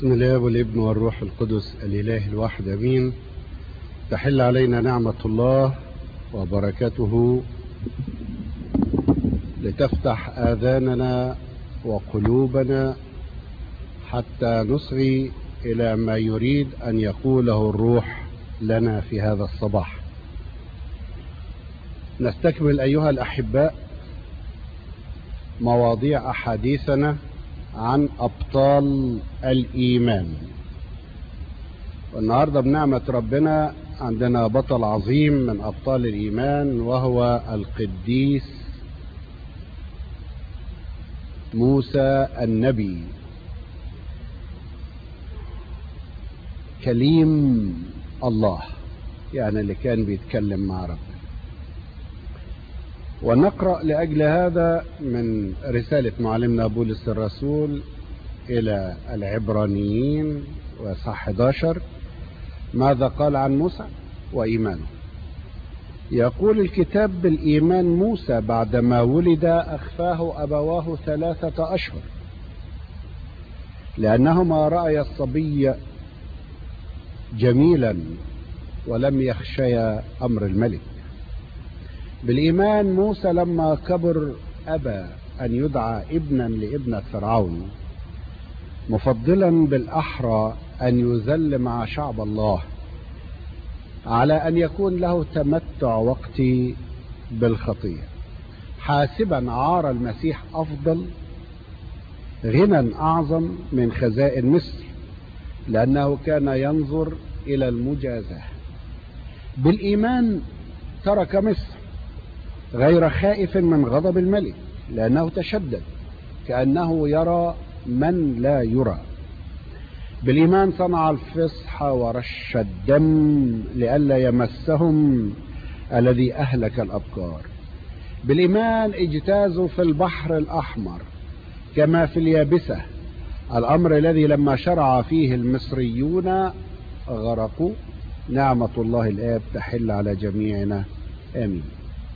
بسم الله والابن والروح القدس الإله الواحد أمين تحل علينا نعمة الله وبركته لتفتح آذاننا وقلوبنا حتى نصغي إلى ما يريد أن يقوله الروح لنا في هذا الصباح نستكمل أيها الأحباء مواضيع أحاديثنا عن أبطال الإيمان والنهاردة بنعمة ربنا عندنا بطل عظيم من أبطال الإيمان وهو القديس موسى النبي كليم الله يعني اللي كان بيتكلم مع ربنا ونقرأ لأجل هذا من رسالة معلمنا بولس الرسول إلى العبرانيين وصح 11 ماذا قال عن موسى وإيمانه يقول الكتاب بالإيمان موسى بعدما ولد أخفاه أبواه ثلاثة أشهر لأنهما رأي الصبي جميلا ولم يخشيا أمر الملك بالإيمان موسى لما كبر أبى أن يدعى ابنا لابنة فرعون مفضلا بالأحرى أن يذل مع شعب الله على أن يكون له تمتع وقتي بالخطية حاسبا عار المسيح أفضل غنى أعظم من خزائن مصر لأنه كان ينظر إلى المجازاة بالإيمان ترك مصر غير خائف من غضب الملك لأنه تشدد كأنه يرى من لا يرى بالإيمان صنع الفصح ورش الدم لئلا يمسهم الذي أهلك الأبكار بالإيمان اجتازوا في البحر الأحمر كما في اليابسة الأمر الذي لما شرع فيه المصريون غرقوا نعمة الله الآب تحل على جميعنا آمين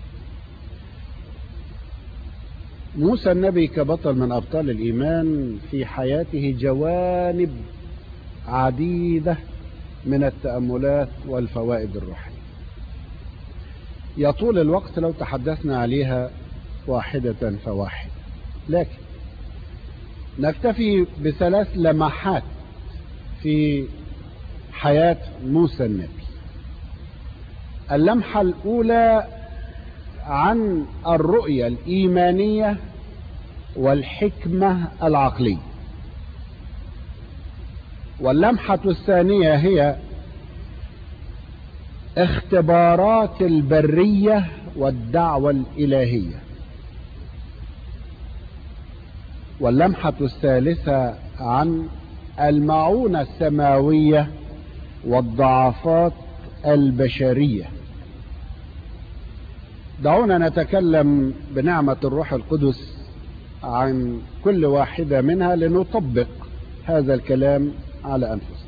موسى النبي كبطل من أبطال الإيمان في حياته جوانب عديدة من التأملات والفوائد الروحية يطول الوقت لو تحدثنا عليها واحدة فواحدة لكن نكتفي بثلاث لمحات في حياة موسى النبي اللمحة الأولى عن الرؤية الإيمانية والحكمة العقلية واللمحة الثانية هي اختبارات البرية والدعوة الإلهية واللمحة الثالثة عن المعونة السماوية والضعفات البشريه دعونا نتكلم بنعمة الروح القدس عن كل واحدة منها لنطبق هذا الكلام على أنفسنا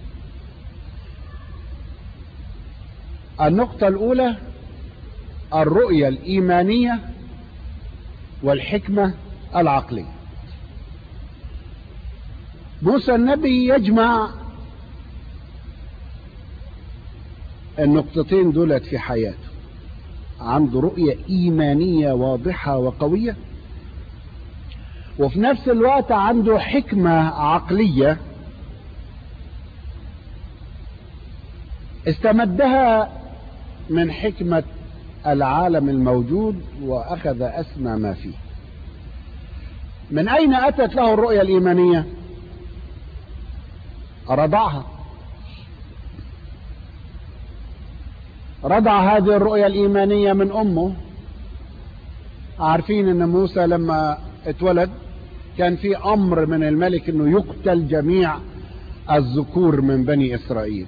النقطة الأولى الرؤية الإيمانية والحكمة العقلية موسى النبي يجمع النقطتين دولت في حياته عنده رؤية إيمانية واضحة وقوية وفي نفس الوقت عنده حكمة عقلية استمدها من حكمة العالم الموجود وأخذ أسمى ما فيه من أين أتت له الرؤية الإيمانية رضعها رضع هذه الرؤية الإيمانية من أمه عارفين أن موسى لما اتولد كان في أمر من الملك أنه يقتل جميع الذكور من بني إسرائيل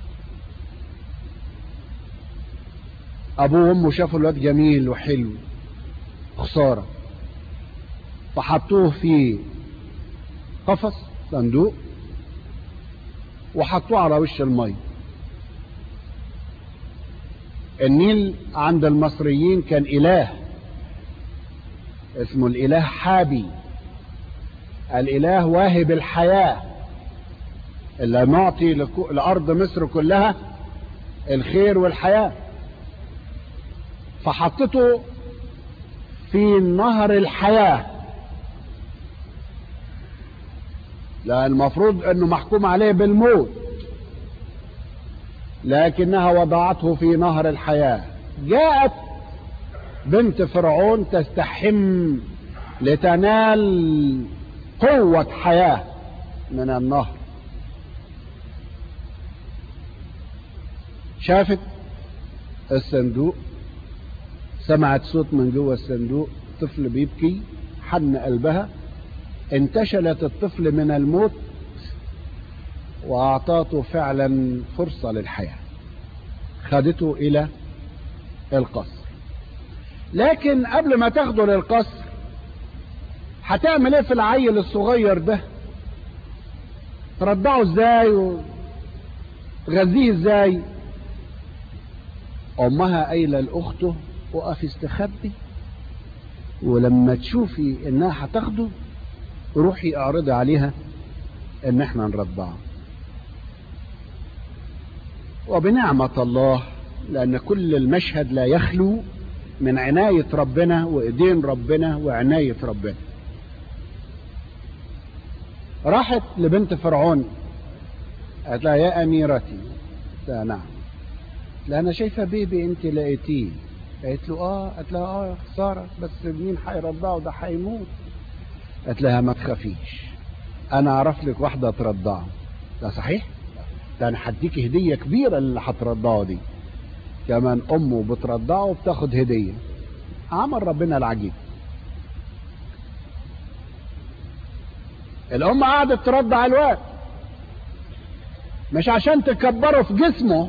أبوه وأمه شافوا الواد جميل وحلو خسارة فحطوه في قفص صندوق وحطوه على وش الميه النيل عند المصريين كان إله اسمه الإله حابي الإله واهب الحياة اللي نعطي لأرض مصر كلها الخير والحياة فحطته في نهر الحياة لا المفروض انه محكوم عليه بالموت لكنها وضعته في نهر الحياة جاءت بنت فرعون تستحم لتنال قوة حياة من النهر شافت الصندوق سمعت صوت من جوه الصندوق طفل بيبكي حن قلبها انتشلت الطفل من الموت واعطاته فعلا فرصة للحياة خدته الى القصر لكن قبل ما تاخده للقصر هتعمل ايه في العيل الصغير ده ترضعه ازاي وتغذيه ازاي امها قايله لاخته وقف استخبي ولما تشوفي انها هتاخده روحي اعرضي عليها ان احنا نرضعه وبنعمة الله لان كل المشهد لا يخلو من عناية ربنا وايدين ربنا وعناية ربنا راحت لبنت فرعون قالت لها يا اميرتي قالت نعم لا انا شايفه بيبي انت لقيتيه قالت له اه قالت لها اه يا خساره بس مين هيرضعه ده هيموت قالت لها ما تخافيش انا اعرف لك واحده ترضعه ده صحيح ده انا هديك هديه كبيره اللي هترضعه دي كمان امه بترضعه وبتاخد هديه عمل ربنا العجيب الام قعدت ترضع الواد مش عشان تكبره في جسمه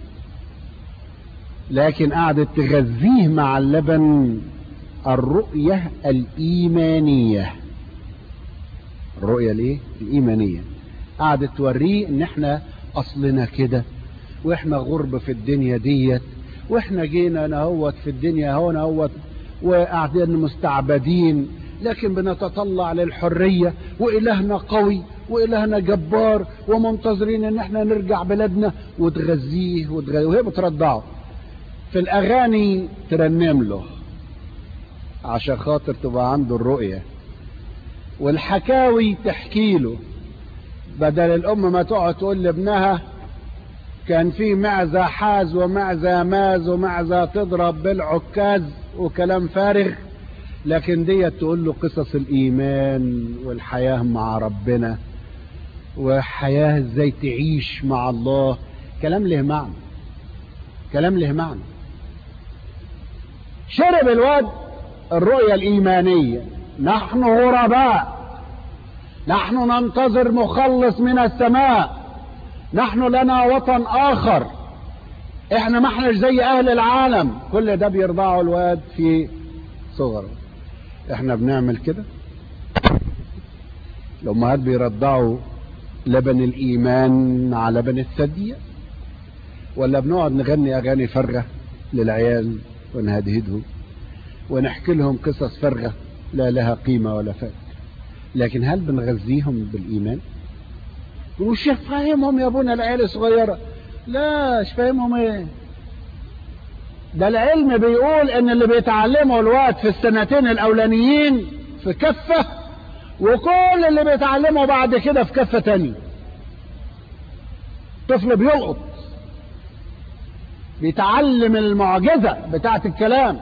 لكن قعدت تغذيه مع اللبن الرؤية الإيمانية الرؤية الايه الإيمانية قعدت توريه ان احنا اصلنا كده واحنا غرب في الدنيا ديت واحنا جينا نهوت في الدنيا هون هوت وقاعدين مستعبدين لكن بنتطلع للحرية وإلهنا قوي وإلهنا جبار ومنتظرين ان احنا نرجع بلادنا وتغذيه وتغذيه وهي بترضعه في الأغاني ترنم له عشان خاطر تبقى عنده الرؤية والحكاوي تحكي له بدل الأم ما تقعد تقول لابنها كان في معزة حاز ومعزة ماز ومعزة تضرب بالعكاز وكلام فارغ لكن ديت تقول له قصص الإيمان والحياة مع ربنا وحياة ازاي تعيش مع الله كلام له معنى كلام له معنى شرب الواد الرؤية الإيمانية نحن غرباء نحن ننتظر مخلص من السماء نحن لنا وطن آخر احنا ما احناش زي أهل العالم كل ده بيرضعوا الواد في صغره احنا بنعمل كده الأمهات بيرضعوا لبن الإيمان مع لبن الثدية ولا بنقعد نغني أغاني فارغة للعيال ونهدهدهم ونحكي لهم قصص فارغة لا لها قيمة ولا فائدة لكن هل بنغذيهم بالإيمان وش فاهمهم يا ابونا العيال الصغيرة لا مش فاهمهم ايه ده العلم بيقول ان اللي بيتعلمه الوقت في السنتين الاولانيين في كفة وكل اللي بيتعلمه بعد كده في كفة تانية طفل بيلقط بيتعلم المعجزة بتاعة الكلام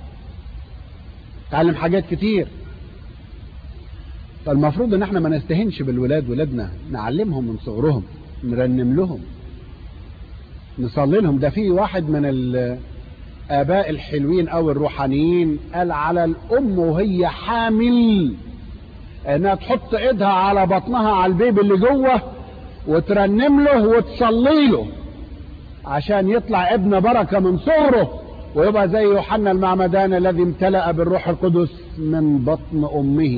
تعلم حاجات كتير فالمفروض ان احنا ما نستهنش بالولاد ولادنا نعلمهم من صغرهم نرنم لهم نصلي لهم ده في واحد من الاباء الحلوين او الروحانيين قال على الام وهي حامل انها تحط ايدها على بطنها على البيبي اللي جوه وترنم له وتصلي له عشان يطلع ابن بركة من صغره ويبقى زي يوحنا المعمدان الذي امتلأ بالروح القدس من بطن امه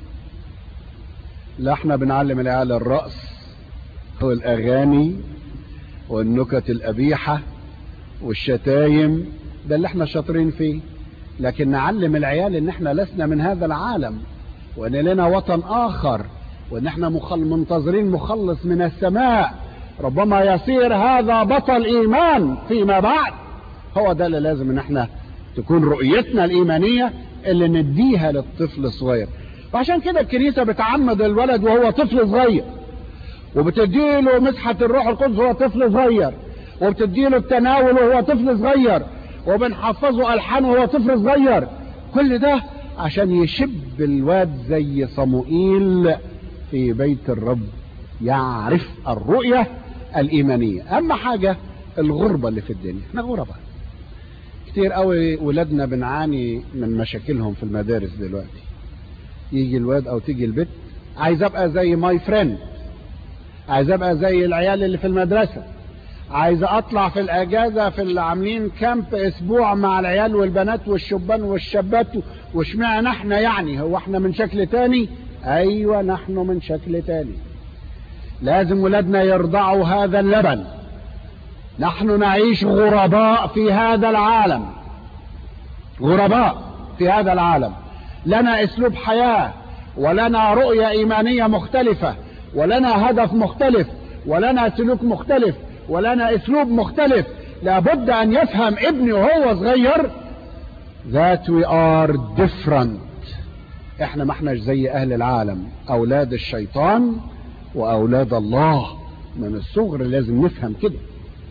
لا احنا بنعلم العيال الرقص والاغاني والنكت القبيحة والشتايم ده اللي احنا شاطرين فيه لكن نعلم العيال ان احنا لسنا من هذا العالم وان لنا وطن اخر وان احنا مخل منتظرين مخلص من السماء ربما يصير هذا بطل ايمان فيما بعد هو ده اللي لازم ان احنا تكون رؤيتنا الايمانيه اللي نديها للطفل الصغير وعشان كده الكنيسه بتعمد الولد وهو طفل صغير وبتديله مسحه الروح القدس وهو طفل صغير وبتديله التناول وهو طفل صغير وبنحفظه الحان وهو طفل صغير كل ده عشان يشب الواد زي صموئيل في بيت الرب يعرف الرؤية الإيمانية أما حاجة الغربة اللي في الدنيا احنا غربة كتير قوي ولادنا بنعاني من مشاكلهم في المدارس دلوقتي يجي الواد او تيجي البيت عايز ابقى زي ماي فريند عايز ابقى زي العيال اللي في المدرسة عايز اطلع في الاجازة في اللي عاملين كامب اسبوع مع العيال والبنات والشبان والشابات واشمعنى احنا يعني هو احنا من شكل تاني ايوه نحن من شكل تاني لازم ولادنا يرضعوا هذا اللبن نحن نعيش غرباء في هذا العالم غرباء في هذا العالم لنا اسلوب حياة ولنا رؤية ايمانية مختلفة ولنا هدف مختلف ولنا سلوك مختلف ولنا اسلوب مختلف لابد ان يفهم ابني وهو صغير that we are different احنا ما احناش زي اهل العالم اولاد الشيطان واولاد الله من الصغر لازم نفهم كده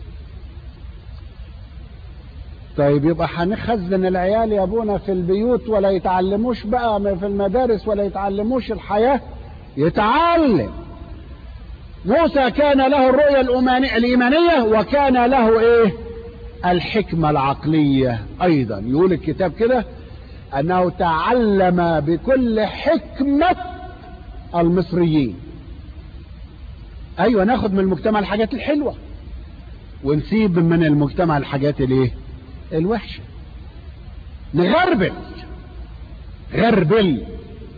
طيب يبقى هنخزن العيال يا ابونا في البيوت ولا يتعلموش بقى في المدارس ولا يتعلموش الحياة يتعلم موسى كان له الرؤية الإيمانية وكان له ايه الحكمة العقلية ايضا يقول الكتاب كده انه تعلم بكل حكمة المصريين ايوه ناخد من المجتمع الحاجات الحلوة ونسيب من المجتمع الحاجات الايه الوحشة نغربل غربل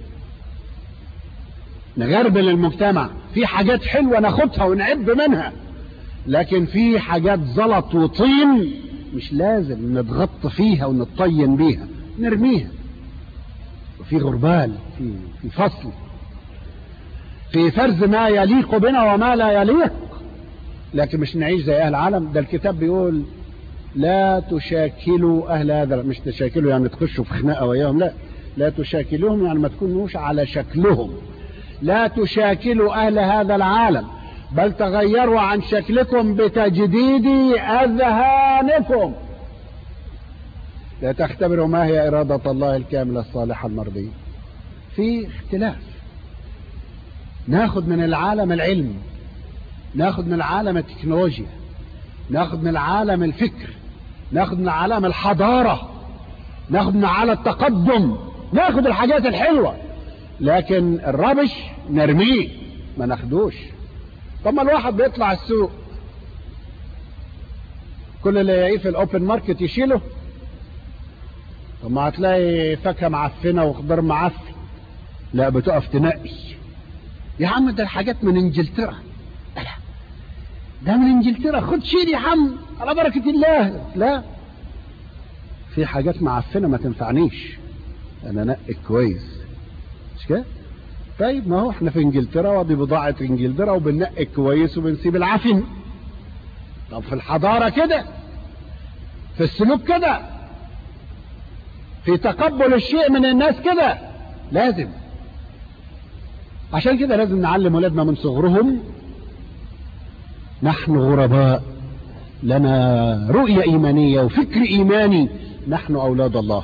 نغربل المجتمع في حاجات حلوة ناخدها ونعب منها لكن في حاجات زلط وطين مش لازم نتغطى فيها ونطين بيها نرميها وفي غربال في في فصل في فرز ما يليق بنا وما لا يليق لكن مش نعيش زي اهل العالم ده الكتاب بيقول لا تشاكلوا اهل هذا مش تشاكلوا يعني تخشوا في خناقه وياهم لا لا تشاكلوهم يعني ما تكونوش على شكلهم لا تشاكلوا اهل هذا العالم بل تغيروا عن شكلكم بتجديد اذهانكم لا تختبروا ما هي اراده الله الكامله الصالحه المرضيه في اختلاف ناخد من العالم العلم ناخد من العالم التكنولوجيا ناخد من العالم الفكر ناخد من عالم الحضارة ناخد من عالم التقدم ناخد الحاجات الحلوة لكن الربش نرميه ما ناخدوش طب ما الواحد بيطلع السوق كل اللي يلاقيه في الاوبن ماركت يشيله طب ما هتلاقي فاكهه معفنه وخضار معفن لا بتقف تنقي يا عم ده الحاجات من انجلترا لا ده من انجلترا خد شيل يا عم على بركة الله لا في حاجات معفنة ما تنفعنيش انا نقي كويس مش كده طيب ما هو احنا في انجلترا ودي بضاعة انجلترا وبننقي كويس وبنسيب العفن طب في الحضارة كده في السلوك كده في تقبل الشيء من الناس كده لازم عشان كده لازم نعلم ولادنا من صغرهم نحن غرباء لنا رؤية إيمانية وفكر إيماني نحن أولاد الله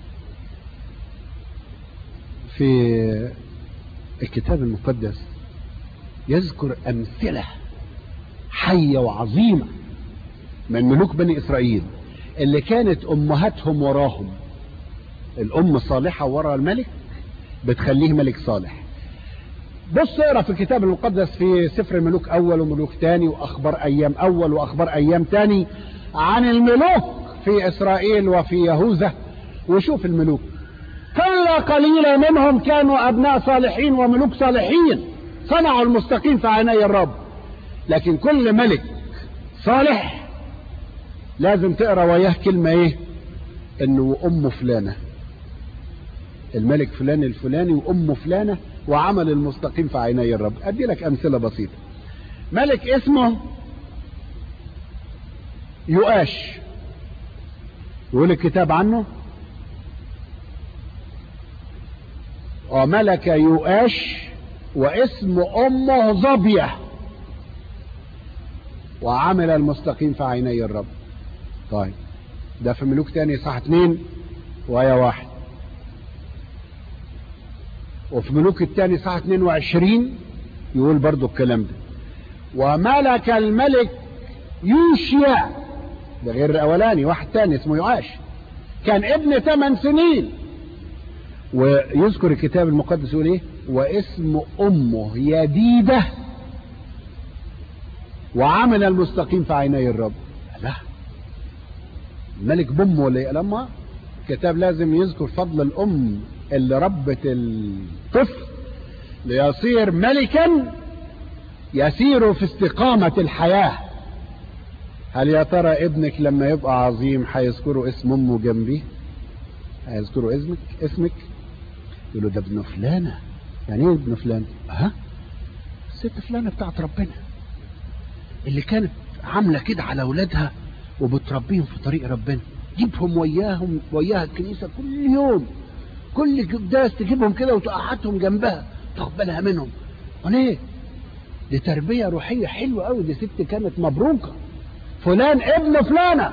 في الكتاب المقدس يذكر أمثلة حية وعظيمة من ملوك بني إسرائيل اللي كانت أمهاتهم وراهم الأم صالحة ورا الملك بتخليه ملك صالح بص اقرا في الكتاب المقدس في سفر ملوك اول وملوك تاني واخبار ايام اول واخبار ايام تاني عن الملوك في اسرائيل وفي يهوذا وشوف الملوك كلا قليلا منهم كانوا ابناء صالحين وملوك صالحين صنعوا المستقيم في عيني الرب لكن كل ملك صالح لازم تقرا وياه كلمه ايه انه امه فلانه الملك فلان الفلاني وامه فلانه وعمل المستقيم في عيني الرب ادي لك امثله بسيطه ملك اسمه يؤاش يقول الكتاب عنه وملك يؤاش واسم امه ظبيه وعمل المستقيم في عيني الرب طيب ده في ملوك تاني صح اتنين ويا واحد وفي ملوك التاني صح 22 يقول برضو الكلام ده وملك الملك يوشيا ده غير الاولاني واحد تاني اسمه يعاش كان ابن ثمان سنين ويذكر الكتاب المقدس يقول ايه واسم امه يديده وعمل المستقيم في عيني الرب لا الملك بامه ولا ايه لما الكتاب لازم يذكر فضل الام اللي ربت الطفل ليصير ملكا يسير في استقامة الحياة هل يا ترى ابنك لما يبقى عظيم هيذكروا اسم امه جنبيه هيذكروا اسمك اسمك يقول له ده ابن فلانة يعني ايه ابن فلان ها الست فلانة بتاعت ربنا اللي كانت عاملة كده على اولادها وبتربيهم في طريق ربنا جيبهم وياهم وياها الكنيسة كل يوم كل قداس تجيبهم كده وتقعدهم جنبها تاخد بالها منهم وليه دي تربية روحية حلوة قوي دي ست كانت مبروكة فلان ابن فلانة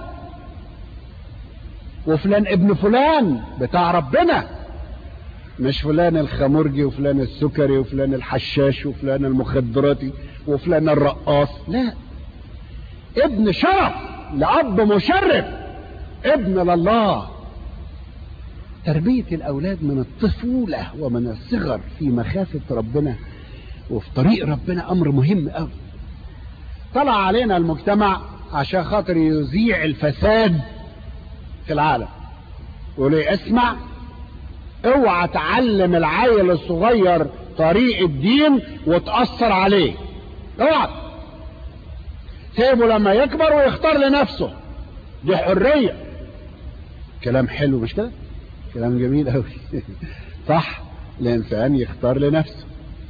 وفلان ابن فلان بتاع ربنا مش فلان الخمرجي وفلان السكري وفلان الحشاش وفلان المخدراتي وفلان الرقاص لا ابن شرف لأب مشرف ابن لله تربية الأولاد من الطفولة ومن الصغر في مخافة ربنا وفي طريق ربنا أمر مهم أوي طلع علينا المجتمع عشان خاطر يذيع الفساد في العالم يقول اسمع اوعى تعلم العيل الصغير طريق الدين وتأثر عليه اوعى سيبه لما يكبر ويختار لنفسه دي حرية كلام حلو مش كده كلام جميل قوي صح الانسان يختار لنفسه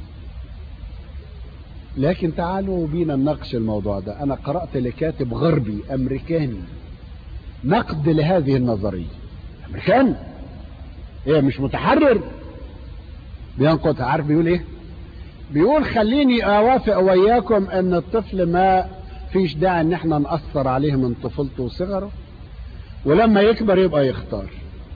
لكن تعالوا بينا نناقش الموضوع ده انا قرأت لكاتب غربي امريكاني نقد لهذه النظرية امريكان ايه مش متحرر بينقد عارف بيقول ايه بيقول خليني اوافق وياكم ان الطفل ما فيش داعي ان احنا نأثر عليه من طفولته وصغره ولما يكبر يبقى يختار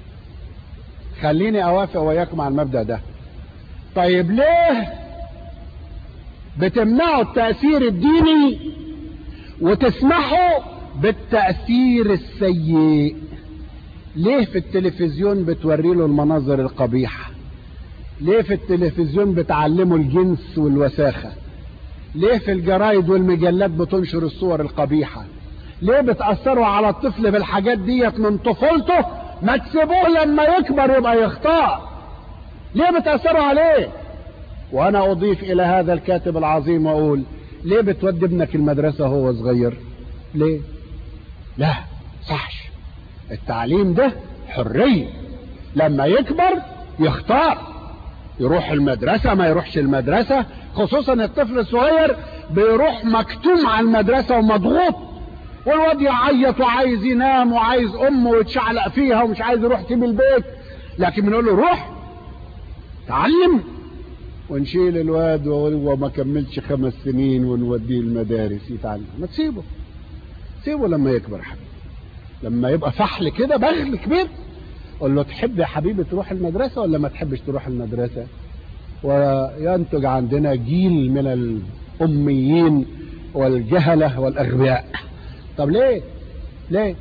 خليني اوافق وياكم على المبدأ ده طيب ليه بتمنعوا التأثير الديني وتسمحوا بالتأثير السيء ليه في التلفزيون بتوري له المناظر القبيحة ليه في التلفزيون بتعلموا الجنس والوساخة ليه في الجرايد والمجلات بتنشر الصور القبيحة ليه بتأثروا على الطفل بالحاجات ديت من طفولته ما تسيبوه لما يكبر يبقى يختار ليه بتأثروا عليه وانا اضيف الى هذا الكاتب العظيم واقول ليه بتودي ابنك المدرسة وهو صغير ليه لا صحش التعليم ده حرية لما يكبر يختار يروح المدرسة ما يروحش المدرسة خصوصا الطفل الصغير بيروح مكتوم على المدرسة ومضغوط والواد يعيط وعايز ينام وعايز امه ويتشعلق فيها ومش عايز يروح سيب البيت لكن بنقول له روح تعلم ونشيل الواد وهو ما كملش خمس سنين ونوديه المدارس يتعلم ما تسيبه سيبه لما يكبر حبيبي لما يبقى فحل كده بغل كبير قول له تحب يا حبيبي تروح المدرسة ولا ما تحبش تروح المدرسة وينتج عندنا جيل من الأميين والجهلة والأغبياء طب ليه ليه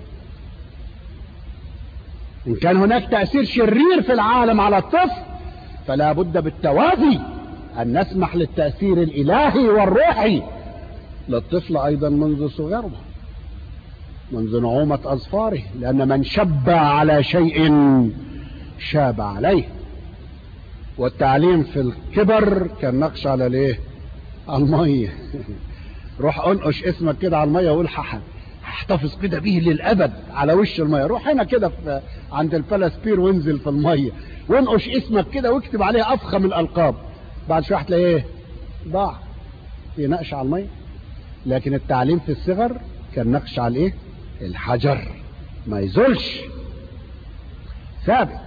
إن كان هناك تأثير شرير في العالم على الطفل فلا بد بالتوازي أن نسمح للتأثير الإلهي والروحي للطفل أيضا منذ صغره منذ نعومة أظفاره لأن من شب على شيء شاب عليه والتعليم في الكبر كان نقش على الايه على المية روح انقش اسمك كده على المية وقول هحتفظ كده بيه للأبد على وش المية روح هنا كده عند الفلسبير وانزل في المية وانقش اسمك كده واكتب عليه افخم الالقاب بعد شويه هتلاقيه ايه ضاع ينقش على الميه لكن التعليم في الصغر كان نقش على الايه الحجر ما يزولش ثابت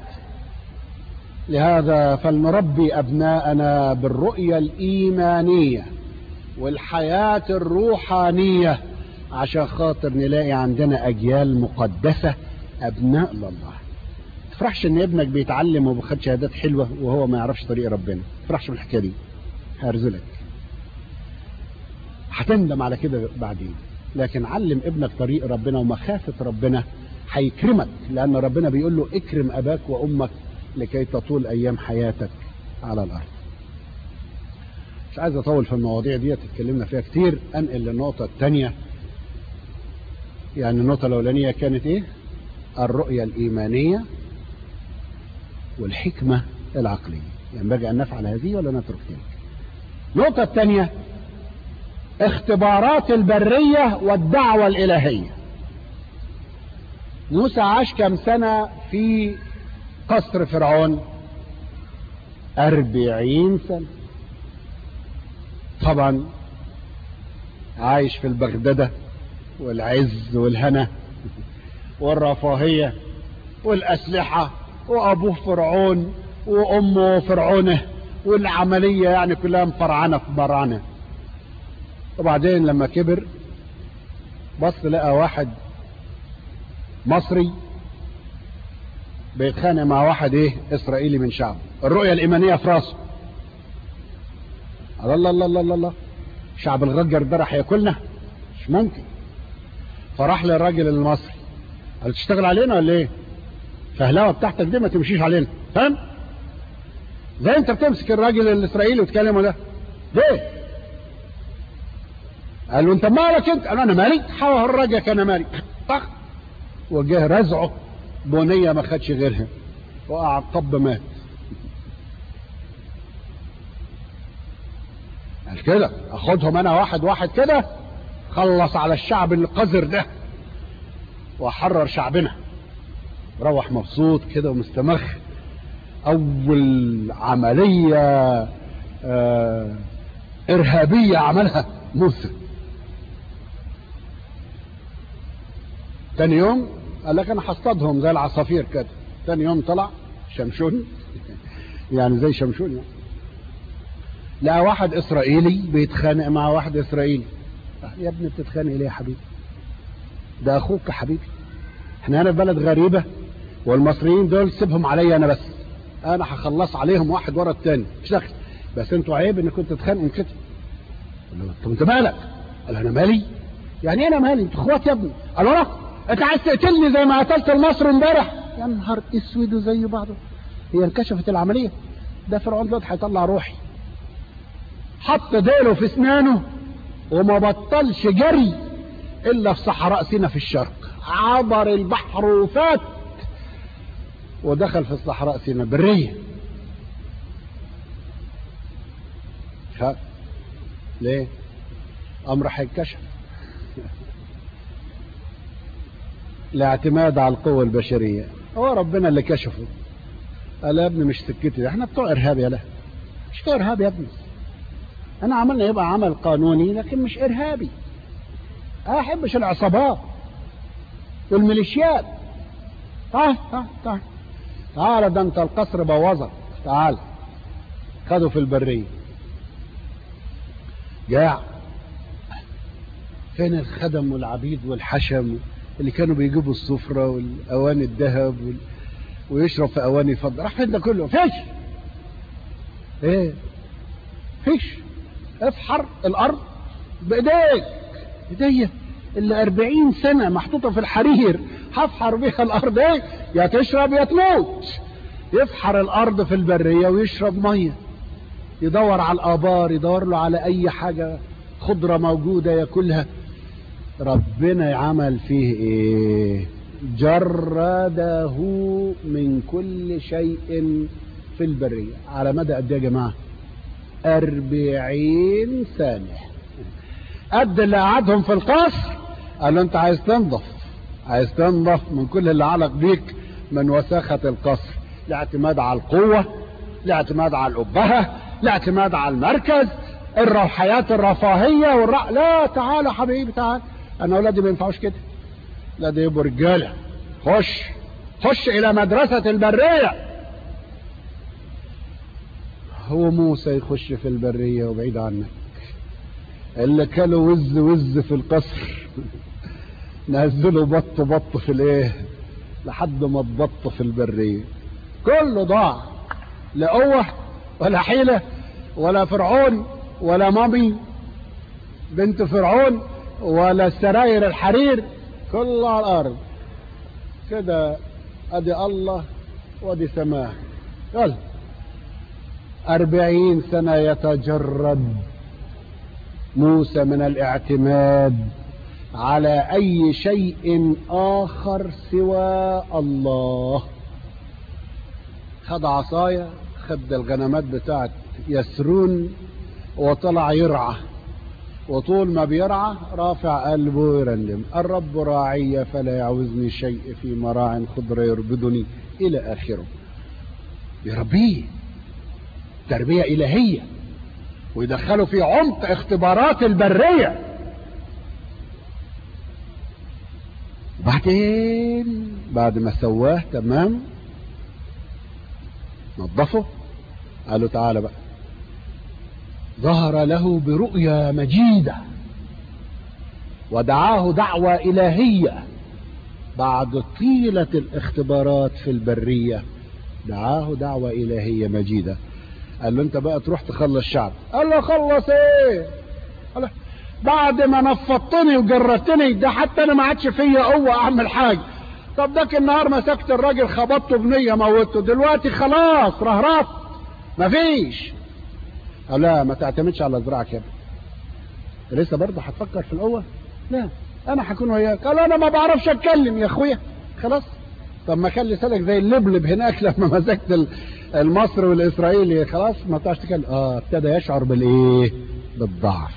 لهذا فلنربي ابناءنا بالرؤيه الايمانيه والحياه الروحانيه عشان خاطر نلاقي عندنا اجيال مقدسه ابناء لله تفرحش ان ابنك بيتعلم وبياخد شهادات حلوه وهو ما يعرفش طريق ربنا تفرحش بالحكايه دي هرزلك هتندم على كده بعدين لكن علم ابنك طريق ربنا ومخافه ربنا هيكرمك لان ربنا بيقول له اكرم اباك وامك لكي تطول ايام حياتك على الارض مش عايز اطول في المواضيع دي اتكلمنا فيها كتير انقل للنقطه الثانيه يعني النقطه الاولانيه كانت ايه الرؤيه الايمانيه والحكمه العقليه ينبغي ان نفعل هذه ولا نترك تلك النقطه الثانيه اختبارات البريه والدعوه الالهيه موسى عاش كم سنه في قصر فرعون أربعين سنة طبعا عايش في البغددة والعز والهنا والرفاهية والأسلحة وأبوه فرعون وأمه فرعونه والعملية يعني كلها مفرعنة في برعنة وبعدين لما كبر بص لقى واحد مصري بيتخانق مع واحد ايه اسرائيلي من شعبه الرؤيه الايمانيه في راسه الله الله الله الله الله شعب الغجر ده راح ياكلنا مش ممكن فراح للراجل المصري قال تشتغل علينا ولا ايه فهلاوه بتاعتك دي ما تمشيش علينا فاهم زي انت بتمسك الراجل الاسرائيلي وتكلمه ده ليه قال له انت مالك انت قال انا مالي حاول الراجل انا مالي طخ وجه رزعه بنية ما خدش غيرها وقع الطب مات قال كده اخدهم انا واحد واحد كده خلص على الشعب القذر ده واحرر شعبنا روح مبسوط كده ومستمخ اول عملية آه ارهابية عملها موسى تاني يوم قال لك انا هصطادهم زي العصافير كده تاني يوم طلع شمشون يعني زي شمشون يعني لقى واحد اسرائيلي بيتخانق مع واحد اسرائيلي يا ابني بتتخانق ليه يا حبيبي ده اخوك يا حبيبي احنا هنا في بلد غريبه والمصريين دول سيبهم عليا انا بس انا هخلص عليهم واحد ورا التاني مش دخل بس انتوا عيب انكم كنتوا تتخانقوا كده طب انت مالك قال انا مالي يعني انا مالي انتوا اخوات يا ابني قال له انت عايز تقتلني زي ما قتلت المصري امبارح يا نهار اسود وزي بعضه هي انكشفت العمليه ده فرعون دلوقتي هيطلع روحي حط ديله في اسنانه وما بطلش جري الا في صحراء سينا في الشرق عبر البحر وفات ودخل في الصحراء سينا بريه خاف ليه امر هيتكشف الاعتماد على القوة البشرية هو ربنا اللي كشفه قال يا ابني مش سكتي احنا بتوع ارهاب يا له مش بتوع ارهاب يا ابني انا عملنا يبقى عمل قانوني لكن مش ارهابي انا احبش العصابات والميليشيات تعال تعال تعال تعال ده انت القصر بوظك تعال خدوا في البرية جاع فين الخدم والعبيد والحشم اللي كانوا بيجيبوا السفرة والأواني الذهب وال... ويشرب في أواني فضة راح فين ده كله فيش ايه فيش افحر الأرض بإيديك إيديا اللي أربعين سنة محطوطة في الحرير هفحر بيها الأرض ايه يا تشرب يا تموت يفحر الأرض في البرية ويشرب مية يدور على الآبار يدور له على أي حاجة خضرة موجودة ياكلها ربنا عمل فيه ايه جرده من كل شيء في البرية على مدى قد ايه يا جماعة أربعين سنة قد اللي قعدهم في القصر قال له انت عايز تنضف عايز تنضف من كل اللي علق بيك من وساخة القصر الاعتماد على القوة الاعتماد على الأبهة الاعتماد على المركز الروحيات الرفاهية والرع... لا تعال يا حبيبي تعال انا اولادي ما ينفعوش كده لا ده يبقوا رجاله خش خش الى مدرسة البرية هو موسى يخش في البرية وبعيد عنك اللي كانوا وز وز في القصر نزلوا بط بط في الايه لحد ما اتبط في البرية كله ضاع لا قوة ولا حيلة ولا فرعون ولا مامي بنت فرعون ولا سراير الحرير كله على الارض كده ادي الله وادي سماه يلا أربعين سنة يتجرد موسى من الاعتماد على أي شيء آخر سوى الله خد عصاية خد الغنمات بتاعت يسرون وطلع يرعى وطول ما بيرعى رافع قلبه يرنم الرب راعي فلا يعوزني شيء في مراع خضر يربدني إلى آخره يربيه تربية إلهية ويدخله في عمق اختبارات البرية بعدين بعد ما سواه تمام نظفه قال له تعالى بقى ظهر له برؤيا مجيدة ودعاه دعوة إلهية بعد طيلة الاختبارات في البرية دعاه دعوة إلهية مجيدة قال له انت بقى تروح تخلص الشعب قال له خلص ايه قال له بعد ما نفضتني وجرتني ده حتى انا ما عادش فيا قوه اعمل حاجه طب داك النهار مسكت الراجل خبطته بنيه موته دلوقتي خلاص رهربت مفيش قال لا ما تعتمدش على زراعك يا ابني لسه برضه هتفكر في القوه لا انا هكون وياك قال انا ما بعرفش اتكلم يا اخويا خلاص طب ما كان لسانك زي اللبلب هناك لما مسكت المصري والاسرائيلي خلاص ما بتعرفش تتكلم اه ابتدى يشعر بالايه بالضعف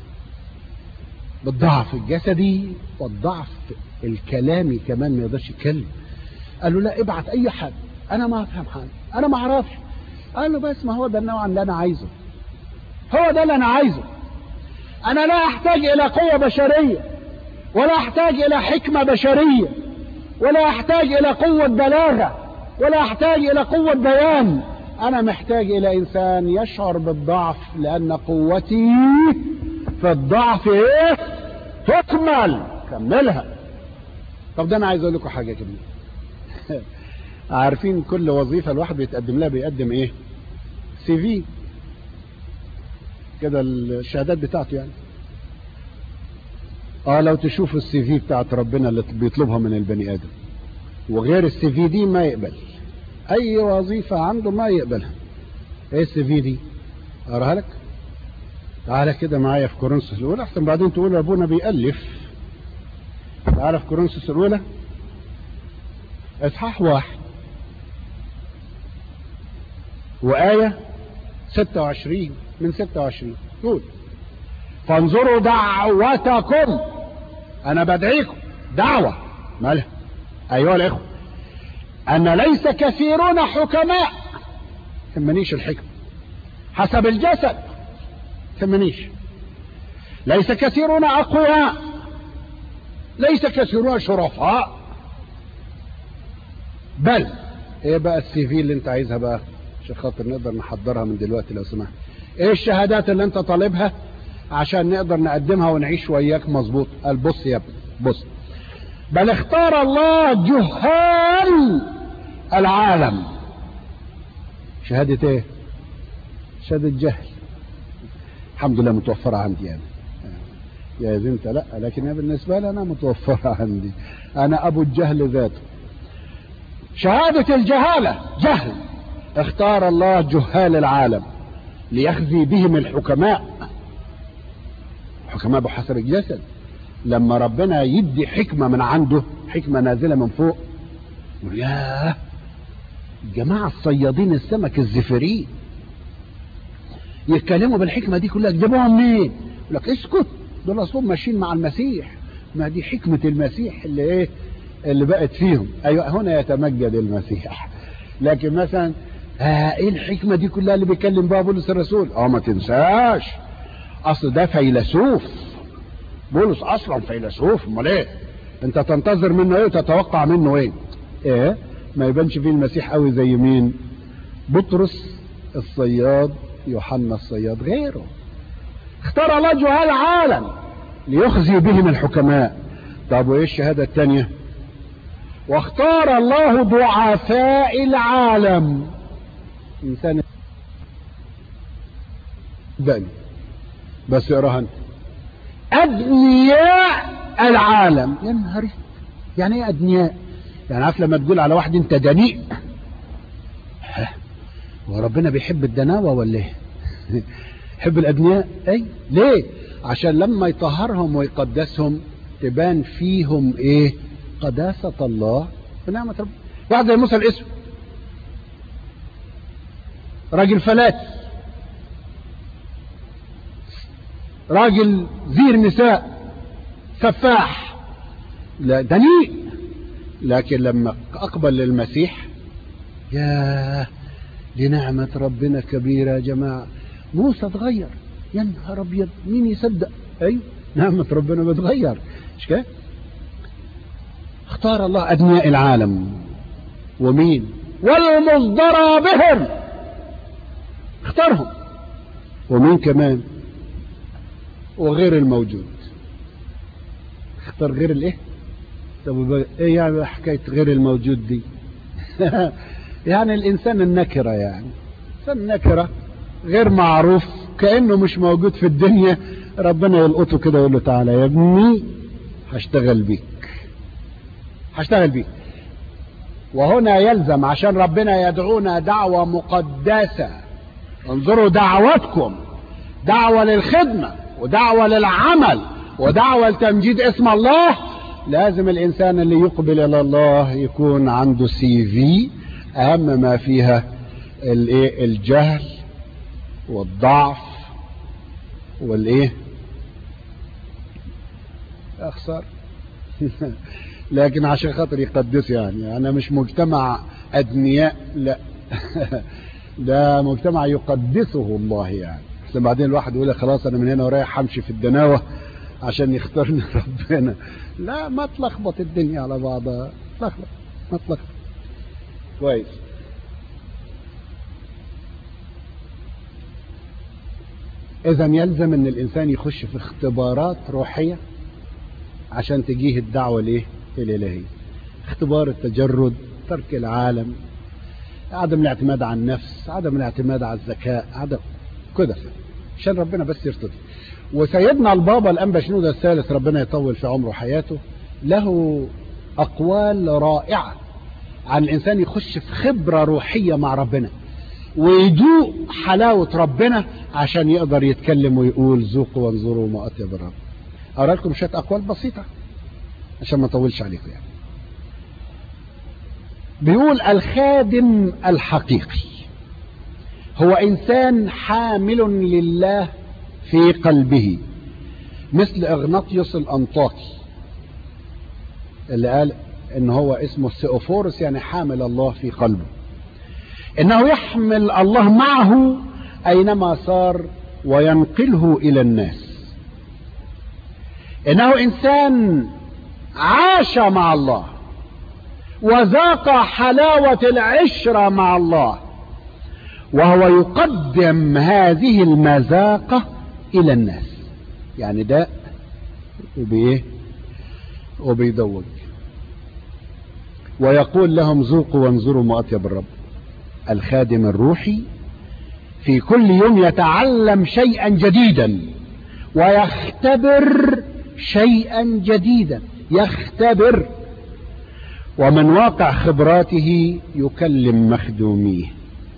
بالضعف الجسدي والضعف الكلامي كمان ما يقدرش يتكلم قال له لا ابعت اي حد انا ما افهم حاجه انا ما اعرفش قال له بس ما هو ده النوع اللي انا عايزه هو ده اللي انا عايزه انا لا احتاج الى قوه بشريه ولا احتاج الى حكمه بشريه ولا احتاج الى قوه بلاغه ولا احتاج الى قوه بيان انا محتاج الى انسان يشعر بالضعف لان قوتي في الضعف ايه تكمل كملها طب ده انا عايز اقول لكم حاجه كده عارفين كل وظيفه الواحد بيتقدم لها بيقدم ايه سي في كده الشهادات بتاعته يعني اه لو تشوفوا السي في بتاعت ربنا اللي بيطلبها من البني ادم وغير السي في دي ما يقبل اي وظيفه عنده ما يقبلها ايه السي في دي اقراها لك تعالى كده معايا في كورنثوس الاولى احسن بعدين تقول ابونا بيالف تعالى في كورنثوس الاولى اصحاح واحد وآية 26 من 26 تقول فانظروا دعوتكم أنا بدعيكم دعوة مالها أيها الإخوة أن ليس كثيرون حكماء تمنيش الحكم حسب الجسد تمنيش ليس كثيرون أقوياء ليس كثيرون شرفاء بل ايه بقى السي في اللي انت عايزها بقى عشان خاطر نقدر نحضرها من دلوقتي لو سمحت ايه الشهادات اللي انت طالبها عشان نقدر نقدمها ونعيش وياك مظبوط قال بص يا ابني بص بل اختار الله جهال العالم شهادة ايه شهادة جهل الحمد لله متوفرة عندي يعني يا انت لا لكن بالنسبة لي انا متوفرة عندي انا ابو الجهل ذاته شهادة الجهالة جهل اختار الله جهال العالم ليخزي بهم الحكماء حكماء بحسب الجسد لما ربنا يدي حكمة من عنده حكمة نازلة من فوق يقول ياه جماعة الصيادين السمك الزفرين يتكلموا بالحكمة دي كلها جابوها منين؟ يقول لك اسكت دول اصلهم ماشيين مع المسيح ما دي حكمة المسيح اللي ايه اللي بقت فيهم ايوه هنا يتمجد المسيح لكن مثلا آه ايه الحكمة دي كلها اللي بيكلم بها بولس الرسول اه ما تنساش اصل ده فيلسوف بولس اصلا فيلسوف امال ايه انت تنتظر منه ايه وتتوقع منه ايه ايه ما يبانش فيه المسيح قوي زي مين بطرس الصياد يوحنا الصياد غيره اختار الله جهال العالم ليخزي بهم الحكماء طب وايه الشهادة الثانية واختار الله ضعفاء العالم انسان داني بس اقراها انت ادنياء العالم يا نهار يعني ايه ادنياء يعني عارف لما تقول على واحد انت دنيء وربنا بيحب الدناوة ولا ايه يحب الادنياء اي ليه عشان لما يطهرهم ويقدسهم تبان فيهم ايه قداسة الله ونعمة ربنا واحد زي موسى الاسود راجل فلات راجل زير نساء سفاح لا دنيء لكن لما اقبل للمسيح يا لنعمة ربنا كبيرة يا جماعة موسى اتغير يا نهار ابيض مين يصدق اي نعمة ربنا بتغير مش كده اختار الله ادنياء العالم ومين والمصدر بهم اختارهم ومين كمان وغير الموجود اختار غير الايه طب ايه يعني حكايه غير الموجود دي يعني الانسان النكره يعني انسان نكره غير معروف كانه مش موجود في الدنيا ربنا يلقطه كده ويقول له تعالى يا ابني هشتغل بيك هشتغل بيك وهنا يلزم عشان ربنا يدعونا دعوة مقدسة انظروا دعوتكم دعوة للخدمة ودعوة للعمل ودعوة لتمجيد اسم الله لازم الانسان اللي يقبل الى الله يكون عنده سي في اهم ما فيها الايه الجهل والضعف والايه اخسر لكن عشان خاطر يقدس يعني انا مش مجتمع ادنياء لا ده مجتمع يقدسه الله يعني بس بعدين الواحد يقول خلاص انا من هنا ورايح همشي في الدناوه عشان يختارني ربنا لا ما تلخبط الدنيا على بعضها تلخبط ما تلخبط كويس اذا يلزم ان الانسان يخش في اختبارات روحيه عشان تجيه الدعوه الايه الالهيه اختبار التجرد ترك العالم عدم الاعتماد على النفس عدم الاعتماد على الذكاء عدم كده عشان ربنا بس يرتضي وسيدنا البابا الانبا شنودة الثالث ربنا يطول في عمره وحياته له اقوال رائعه عن الانسان يخش في خبره روحيه مع ربنا ويدوق حلاوه ربنا عشان يقدر يتكلم ويقول ذوقوا وانظروا ما اطيب الرب اقرا لكم شويه اقوال بسيطه عشان ما اطولش عليكم يعني بيقول الخادم الحقيقي هو انسان حامل لله في قلبه مثل اغناطيوس الانطاكي اللي قال ان هو اسمه السيوفورس يعني حامل الله في قلبه انه يحمل الله معه اينما صار وينقله الى الناس انه انسان عاش مع الله وذاق حلاوه العشره مع الله وهو يقدم هذه المذاقه الى الناس يعني ده وبايه وبيدوج ويقول لهم ذوقوا وانظروا ما اطيب الرب الخادم الروحي في كل يوم يتعلم شيئا جديدا ويختبر شيئا جديدا يختبر ومن واقع خبراته يكلم مخدوميه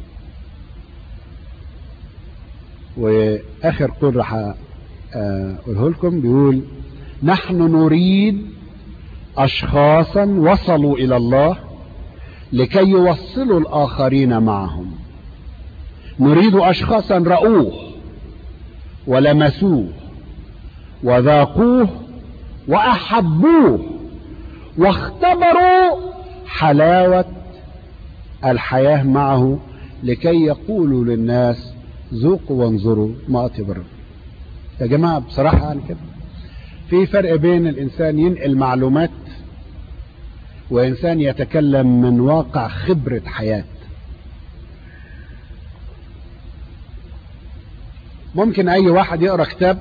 واخر قول راح اقوله لكم بيقول نحن نريد اشخاصا وصلوا الى الله لكي يوصلوا الاخرين معهم نريد اشخاصا راوه ولمسوه وذاقوه واحبوه واختبروا حلاوه الحياة معه لكي يقولوا للناس ذوقوا وانظروا ما أطيب الرب يا جماعة بصراحة يعني كده في فرق بين الإنسان ينقل معلومات وإنسان يتكلم من واقع خبرة حياة ممكن أي واحد يقرأ كتاب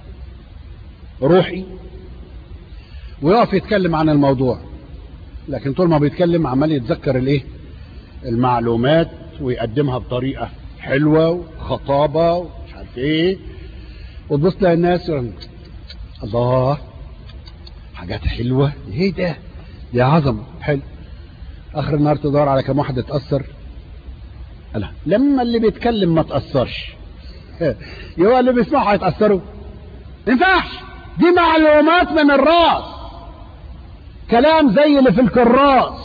روحي ويقف يتكلم عن الموضوع لكن طول ما بيتكلم عمال يتذكر الايه المعلومات ويقدمها بطريقة حلوة وخطابة ومش عارف ايه وتبص تلاقي الناس يقول الله حاجات حلوة ايه ده دي عظمة حلو اخر النهار تدور على كم واحد اتأثر لا لما اللي بيتكلم ما تأثرش يبقى اللي بيسمعوا هيتأثروا ما ينفعش دي معلومات من الراس كلام زي اللي في الكراس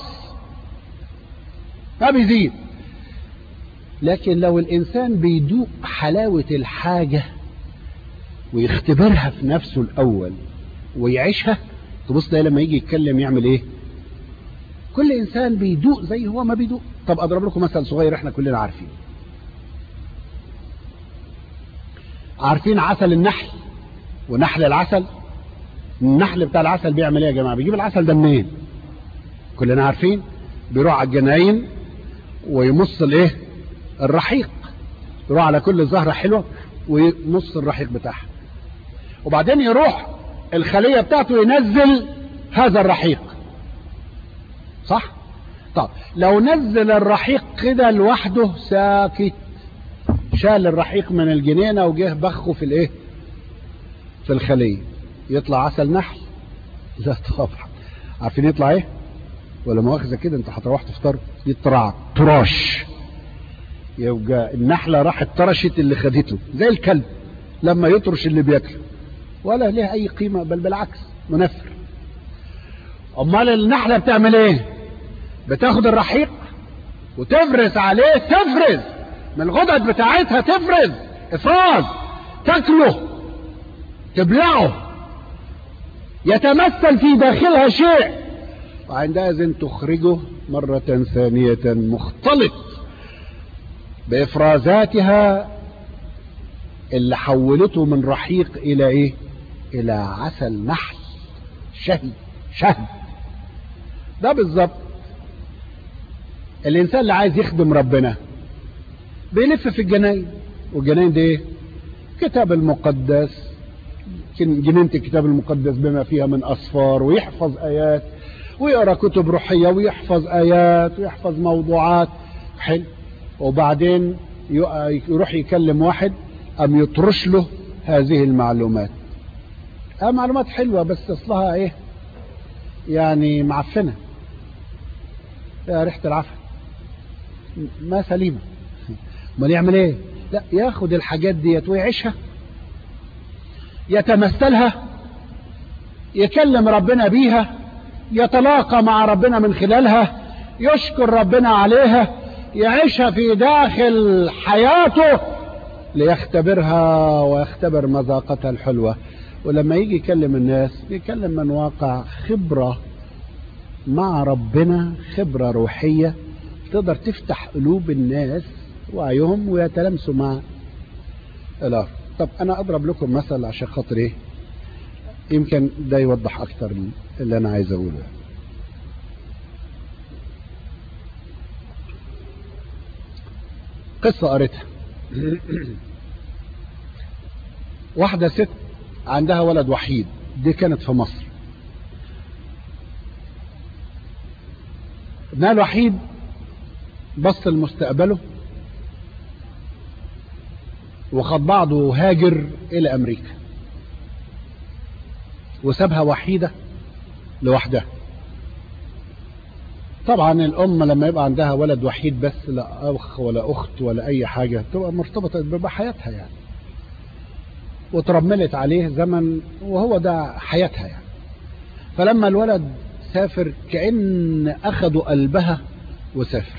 ما بيزيد لكن لو الانسان بيدوق حلاوة الحاجة ويختبرها في نفسه الاول ويعيشها تبص ده لما يجي يتكلم يعمل ايه كل انسان بيدوق زي هو ما بيدوق طب اضرب لكم مثل صغير احنا كلنا عارفين عارفين عسل النحل ونحل العسل النحل بتاع العسل بيعمل ايه يا جماعه بيجيب العسل ده منين كلنا عارفين بيروح على الجناين ويمص الايه الرحيق يروح على كل زهره حلوه ويمص الرحيق بتاعها وبعدين يروح الخليه بتاعته ينزل هذا الرحيق صح طب لو نزل الرحيق كده لوحده ساكت شال الرحيق من الجنينه وجه بخه في الايه في الخليه يطلع عسل نحل لا طبعا عارفين يطلع ايه ولا مؤاخذه كده انت هتروح تفطر يطلع تراش يبقى النحله راحت طرشت اللي خدته زي الكلب لما يطرش اللي بياكله ولا ليه اي قيمه بل بالعكس منفر امال النحله بتعمل ايه بتاخد الرحيق وتفرز عليه تفرز من الغدد بتاعتها تفرز افراز تاكله تبلعه يتمثل في داخلها شيء وعندئذ تخرجه مرة ثانية مختلط بإفرازاتها اللي حولته من رحيق إلى إيه؟ إلى عسل نحل شهي شهد ده بالظبط الإنسان اللي عايز يخدم ربنا بيلف في الجناين والجناين دي إيه؟ كتاب المقدس جنينة الكتاب المقدس بما فيها من أصفار ويحفظ آيات ويقرأ كتب روحية ويحفظ آيات ويحفظ موضوعات حلو وبعدين يروح يكلم واحد أم يطرش له هذه المعلومات آه معلومات حلوة بس أصلها إيه يعني معفنة فيها ريحة العفن ما سليمة امال يعمل ايه لا ياخد الحاجات ديت ويعيشها يتمثلها يكلم ربنا بيها يتلاقى مع ربنا من خلالها يشكر ربنا عليها يعيشها في داخل حياته ليختبرها ويختبر مذاقتها الحلوة ولما يجي يكلم الناس بيكلم من واقع خبرة مع ربنا خبرة روحية تقدر تفتح قلوب الناس وعيهم ويتلمسوا مع الآخر طب أنا أضرب لكم مثل عشان خاطر إيه يمكن ده يوضح أكتر اللي أنا عايز أقوله قصة قريتها واحدة ست عندها ولد وحيد دي كانت في مصر ابنها الوحيد بص لمستقبله وخد بعضه وهاجر الى امريكا وسابها وحيدة لوحدها طبعا الام لما يبقى عندها ولد وحيد بس لا اخ ولا اخت ولا اي حاجة تبقى مرتبطة بحياتها يعني وترملت عليه زمن وهو ده حياتها يعني فلما الولد سافر كأن أخذوا قلبها وسافر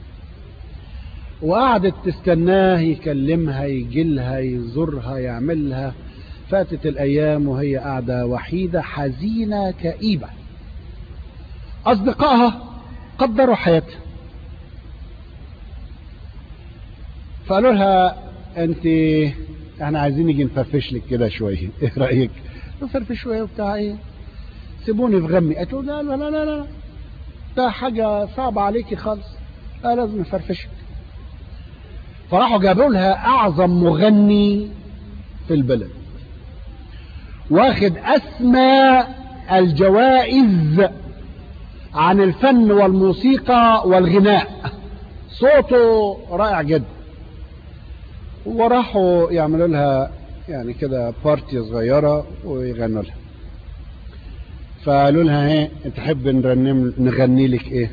وقعدت تستناه يكلمها يجيلها يزورها يعملها فاتت الأيام وهي قاعدة وحيدة حزينة كئيبة أصدقائها قدروا حياتها فقالوا لها انت احنا عايزين نيجي نفرفش لك كده شويه ايه رايك نفرفش شويه وبتاع ايه سيبوني في غمي قالت له لا لا لا لا لا ده حاجه صعبه عليكي خالص لا لازم نفرفشك فراحوا جابوا لها اعظم مغني في البلد واخد اسمى الجوائز عن الفن والموسيقى والغناء صوته رائع جدا وراحوا يعملوا لها يعني كده بارتي صغيرة ويغنوا لها فقالوا لها ايه تحب نرنم نغني لك ايه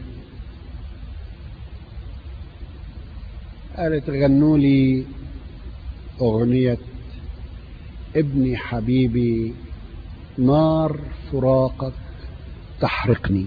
قالت غنوا لي اغنية ابني حبيبي نار فراقك تحرقني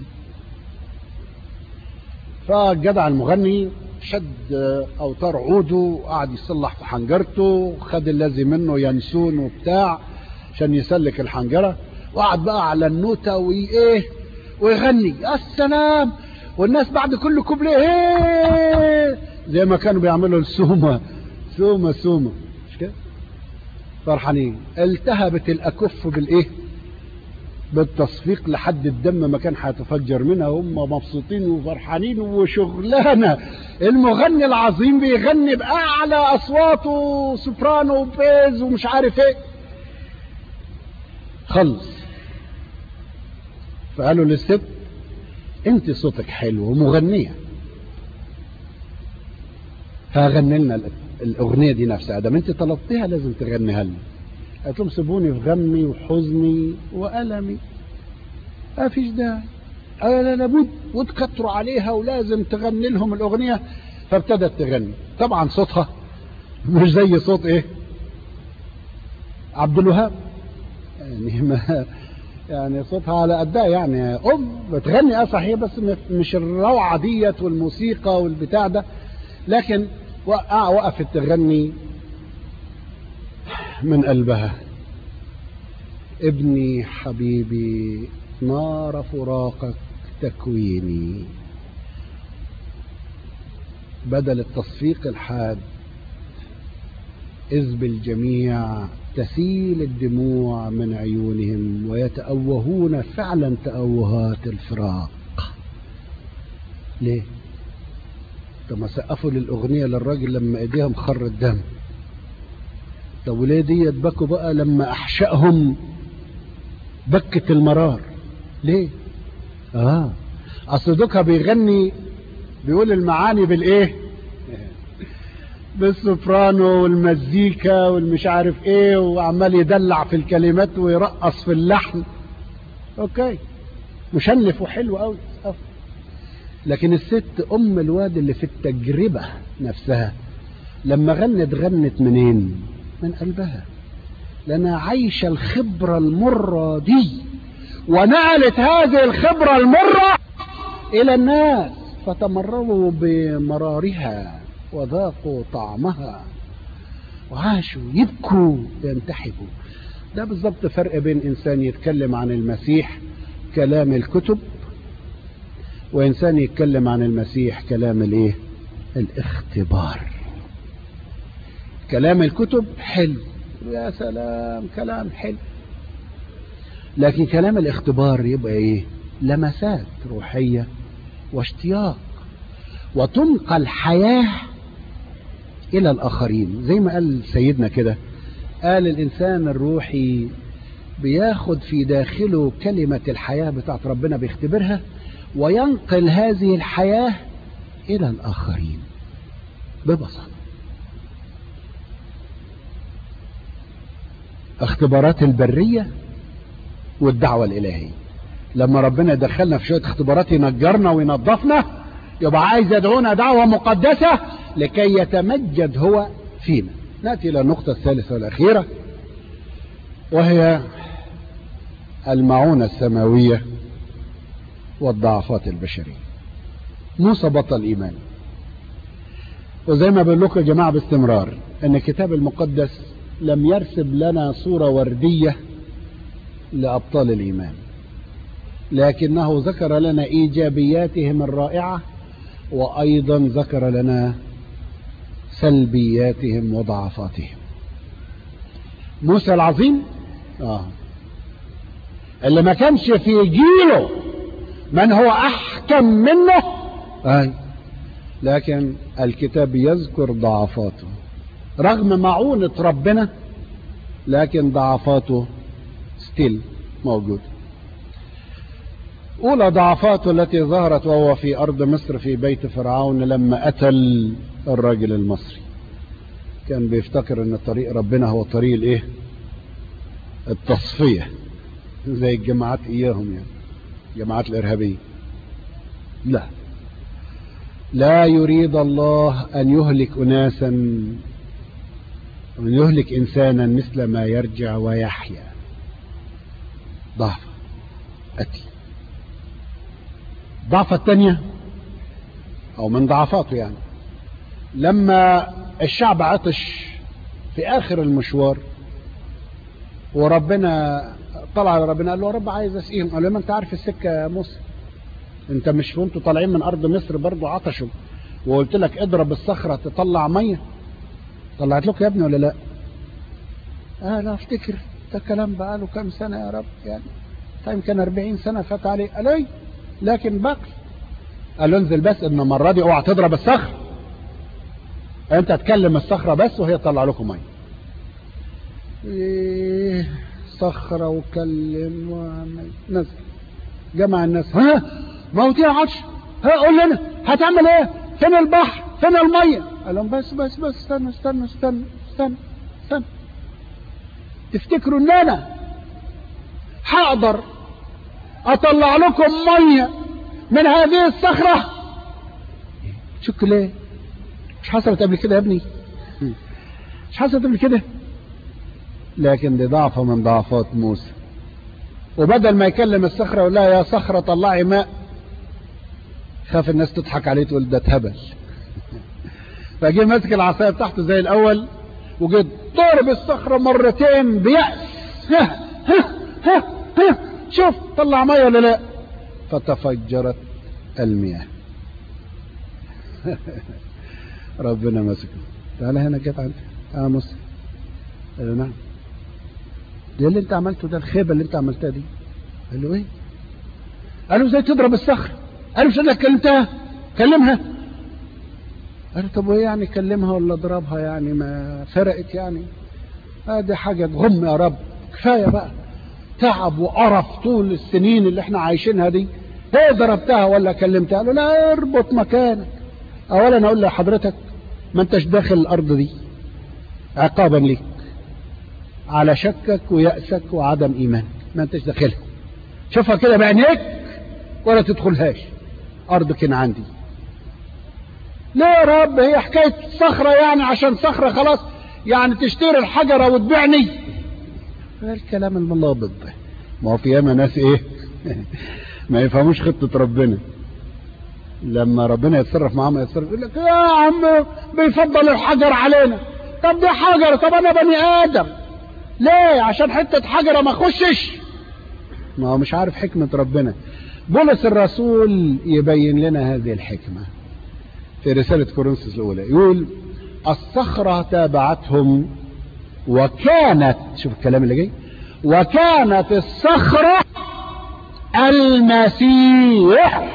فالجدع المغني شد اوتار عوده وقعد يصلح في حنجرته خد الذي منه ينسون وبتاع عشان يسلك الحنجره وقعد بقى على النوتة وايه ويغني يا السلام والناس بعد كل كوبليه ايه زي ما كانوا بيعملوا السومة سومة سومة مش كده فرحانين التهبت الاكف بالايه بالتصفيق لحد الدم ما كان هيتفجر منها هم مبسوطين وفرحانين وشغلانه المغني العظيم بيغني باعلى اصواته سوبرانو وبيز ومش عارف ايه خلص فقالوا للست انت صوتك حلو ومغنيه فغني لنا الاغنيه دي نفسها ده انت طلبتيها لازم تغنيها لنا قالت لهم سيبوني في غمي وحزني والمي ما فيش داعي قال لابد وتكتروا عليها ولازم تغني لهم الاغنيه فابتدت تغني طبعا صوتها مش زي صوت ايه عبد الوهاب يعني ما يعني صوتها على قدها يعني ام بتغني اه صحيح بس مش الروعه ديت والموسيقى والبتاع ده لكن وقفت تغني من قلبها ابني حبيبي نار فراقك تكويني بدل التصفيق الحاد إذ بالجميع تسيل الدموع من عيونهم ويتأوهون فعلا تأوهات الفراق ليه طب ما سقفوا للأغنية للراجل لما ايديهم خر الدم طب وليه ديت بكوا بقى لما أحشأهم بكة المرار ليه اه اصل دوكا بيغني بيقول المعاني بالايه بالسوبرانو والمزيكا والمش عارف ايه وعمال يدلع في الكلمات ويرقص في اللحن اوكي مشنف وحلو قوي لكن الست ام الواد اللي في التجربة نفسها لما غنت غنت منين من قلبها لأنها عايشة الخبرة المرة دي ونقلت هذه الخبرة المرة إلى الناس فتمرروا بمرارها وذاقوا طعمها وعاشوا يبكوا ينتحبوا ده بالظبط فرق بين إنسان يتكلم عن المسيح كلام الكتب وإنسان يتكلم عن المسيح كلام الإيه؟ الاختبار كلام الكتب حلو يا سلام كلام حلو لكن كلام الاختبار يبقى ايه لمسات روحية واشتياق وتنقل حياة الى الاخرين زي ما قال سيدنا كده قال الانسان الروحي بياخد في داخله كلمة الحياة بتاعت ربنا بيختبرها وينقل هذه الحياة الى الاخرين ببساطة اختبارات البرية والدعوة الإلهية لما ربنا يدخلنا في شوية اختبارات ينجرنا وينظفنا يبقى عايز يدعونا دعوة مقدسة لكي يتمجد هو فينا نأتي إلى النقطة الثالثة والأخيرة وهي المعونة السماوية والضعفات البشرية موسى بطل إيمان وزي ما بقول لكم يا جماعة باستمرار أن الكتاب المقدس لم يرسم لنا صورة وردية لأبطال الإيمان لكنه ذكر لنا إيجابياتهم الرائعة وأيضا ذكر لنا سلبياتهم وضعفاتهم موسى العظيم اه اللي ما كانش في جيله من هو احكم منه اي لكن الكتاب يذكر ضعفاته رغم معونة ربنا لكن ضعفاته ستيل موجود أولى ضعفاته التي ظهرت وهو في أرض مصر في بيت فرعون لما قتل الراجل المصري كان بيفتكر ان طريق ربنا هو طريق الايه التصفية زي الجماعات اياهم يعني الجماعات الارهابية لا لا يريد الله ان يهلك اناسا وان يهلك انسانا مثل ما يرجع ويحيا ضعف قتل ضعفة الثانية او من ضعفاته يعني لما الشعب عطش في اخر المشوار وربنا طلع على ربنا قال له يا رب عايز اسقيهم قال له ما انت عارف السكه يا موسى انت مش وانتوا طالعين من ارض مصر برضو عطشوا وقلت لك اضرب الصخره تطلع ميه طلعت لك يا ابني ولا لا اه لا افتكر ده كلام بقى له كام سنه يا رب يعني يمكن 40 سنه فات عليه قال ايه لكن بقي قال له انزل بس ان المره دي اوعى تضرب الصخر انت تكلم الصخره بس وهي تطلع لكم ميه إيه صخره وكلم وعمل نزل جمع الناس ها ما هو دي عطش ها قول لنا هتعمل ايه فين البحر فين الميه قال لهم بس بس بس استنوا استنوا استنوا استنوا استنوا تفتكروا ان انا هقدر اطلع لكم ميه من هذه الصخره شك ليه مش حصلت قبل كده يا ابني مش حصلت قبل كده لكن دي ضعفة من ضعفات موسى وبدل ما يكلم الصخرة يقول لها يا صخرة طلعي ماء خاف الناس تضحك عليه تقول ده اتهبل فجه ماسك العصايه بتاعته زي الاول وجه ضرب الصخره مرتين بيأس ها ها ها ها شوف طلع ميه ولا لا فتفجرت المياه ربنا مسكه تعالى هنا كده عندي اه مسلم قال له نعم ده اللي انت عملته ده الخيبه اللي انت عملتها دي قال له ايه قال له ازاي تضرب الصخره قال له مش انا كلمتها كلمها قال له طب وايه يعني كلمها ولا اضربها يعني ما فرقت يعني ادي حاجه تغم يا رب كفايه بقى تعب وقرف طول السنين اللي احنا عايشينها دي ايه ضربتها ولا كلمتها قال له لا اربط مكانك اولا اقول لحضرتك ما انتش داخل الارض دي عقابا ليك على شكك ويأسك وعدم ايمانك ما انتش داخلها شوفها كده بعينيك ولا تدخلهاش ارض كنعان دي ليه يا رب هي حكاية صخرة يعني عشان صخرة خلاص يعني تشتري الحجرة وتبيعني الكلام الملابط ده ما هو في ياما ناس ايه ما يفهموش خطة ربنا لما ربنا يتصرف معاهم يتصرف يقول لك يا عم بيفضل الحجر علينا طب دي حجر طب انا بني ادم ليه عشان حتة حجرة ما اخشش ما هو مش عارف حكمة ربنا بولس الرسول يبين لنا هذه الحكمة في رسالة كورنثوس الأولى يقول الصخرة تابعتهم وكانت شوف الكلام اللي جاي وكانت الصخرة المسيح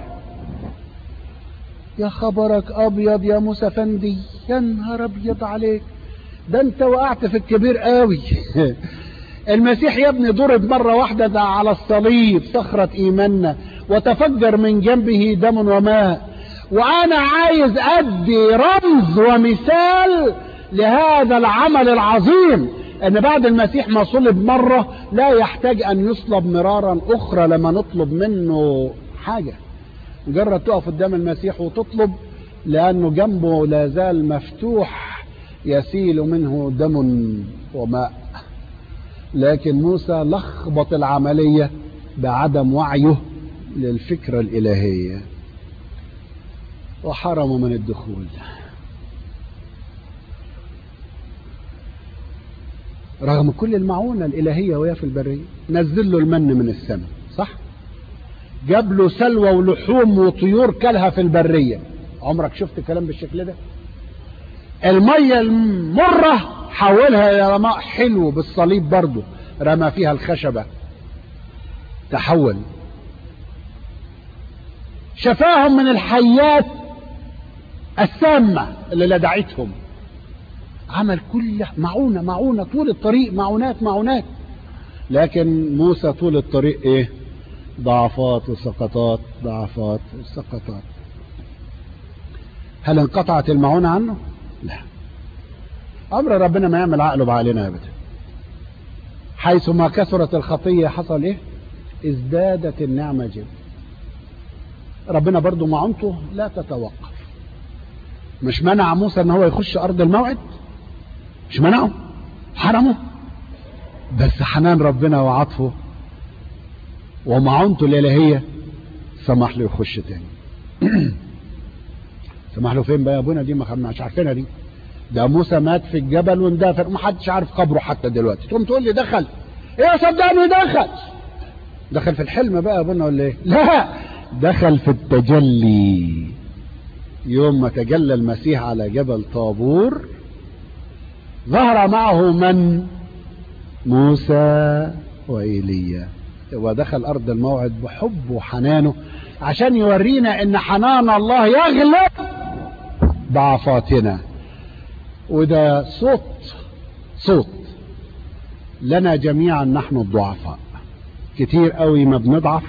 يا خبرك أبيض يا موسى فندي يا نهار أبيض عليك ده أنت وقعت في الكبير قوي المسيح يا ابني ضرب مرة واحدة ده على الصليب صخرة إيماننا وتفجر من جنبه دم وماء وأنا عايز أدي رمز ومثال لهذا العمل العظيم أن بعد المسيح ما صلب مرة لا يحتاج أن يصلب مرارا أخرى لما نطلب منه حاجة مجرد تقف قدام المسيح وتطلب لأنه جنبه لا زال مفتوح يسيل منه دم وماء لكن موسى لخبط العملية بعدم وعيه للفكرة الإلهية وحرموا من الدخول رغم كل المعونة الإلهية وهي في البرية نزل له المن من السماء صح جاب له سلوى ولحوم وطيور كلها في البرية عمرك شفت كلام بالشكل ده المية المرة حولها إلى ماء حلو بالصليب برضه رمى فيها الخشبة تحول شفاهم من الحيات السامة اللي لدعتهم عمل كل معونة معونة طول الطريق معونات معونات لكن موسى طول الطريق ايه ضعفات وسقطات ضعفات وسقطات هل انقطعت المعونة عنه لا امر ربنا ما يعمل عقله بعقلنا ابدا حيث ما كثرت الخطية حصل ايه ازدادت النعمة جدا ربنا برضو معونته لا تتوقف مش منع موسى ان هو يخش ارض الموعد مش منعه حرمه بس حنان ربنا وعطفه ومعونته الالهيه سمح له يخش تاني سمح له فين بقى يا ابونا دي ما مش عارفينها دي ده موسى مات في الجبل واندفن ما حدش عارف قبره حتى دلوقتي تقوم تقول لي دخل ايه صدقني دخل دخل في الحلم بقى يا ابونا ولا ايه لا دخل في التجلي يوم ما تجلى المسيح على جبل طابور ظهر معه من موسى وإيليا ودخل أرض الموعد بحب وحنانه عشان يورينا ان حنان الله يغلب ضعفاتنا وده صوت صوت لنا جميعا نحن الضعفاء كتير قوي ما بنضعف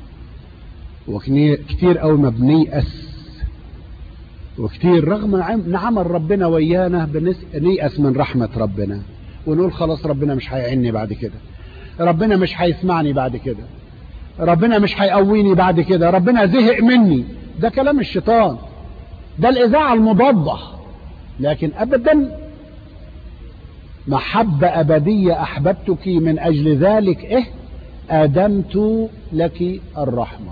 وكتير قوي ما بنيأس وكتير رغم نعمل ربنا ويانا بنيأس من رحمة ربنا ونقول خلاص ربنا مش هيعني بعد كده ربنا مش هيسمعني بعد كده ربنا مش هيقويني بعد كده ربنا زهق مني ده كلام الشيطان ده الإذاعة المضادة لكن أبدا محبة أبدية أحببتك من أجل ذلك إيه أدمت لك الرحمة